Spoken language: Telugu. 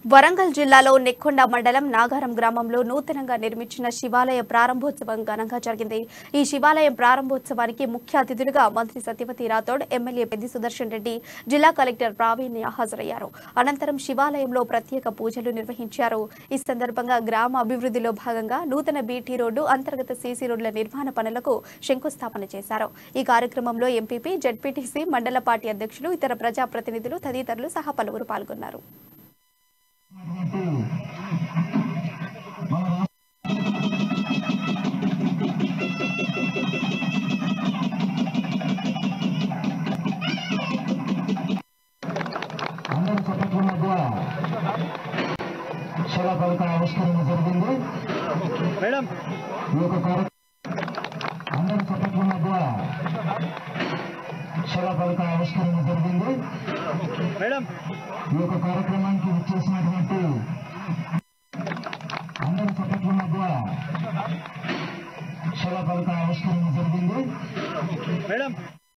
వరంగల్ జిల్లాలో నెక్కొండ మండలం నాగారం గ్రామంలో నూతనంగా నిర్మించిన శివాలయ ప్రారంభోత్సవం ఘనంగా జరిగింది ఈ శివాలయం ప్రారంభోత్సవానికి ముఖ్య అతిథులుగా మంత్రి సత్యవతి రాథోడ్ ఎమ్మెల్యే పెద్ది సుదర్శన్ రెడ్డి జిల్లా కలెక్టర్ ప్రావీణ్య హాజరయ్యారు అనంతరం శివాలయంలో ప్రత్యేక పూజలు నిర్వహించారు ఈ సందర్భంగా గ్రామ అభివృద్ధిలో భాగంగా నూతన బీటీ రోడ్డు అంతర్గత సీసీ రోడ్ల నిర్మాణ పనులకు శంకుస్థాపన చేశారు ఈ కార్యక్రమంలో ఎంపీపీ జడ్పీటీసీ మండల పార్టీ అధ్యక్షులు ఇతర ప్రజాప్రతినిధులు తదితరులు సహా పలువురు పాల్గొన్నారు అందరి చప్పట్ల మధ్య శిలాఫలక ఆవిష్కరణ జరిగింది మేడం ఈ యొక్క కార్య అందరి చప్పట్ల మధ్య శిలాఫలక ఆవిష్కరణ జరిగింది మేడం ఈ యొక్క కార్యక్రమానికి విచ్చేసినటువంటి అందరి చప్పట్ల మధ్య శిలాఫలక ఆవిష్కరణ జరిగింది మేడం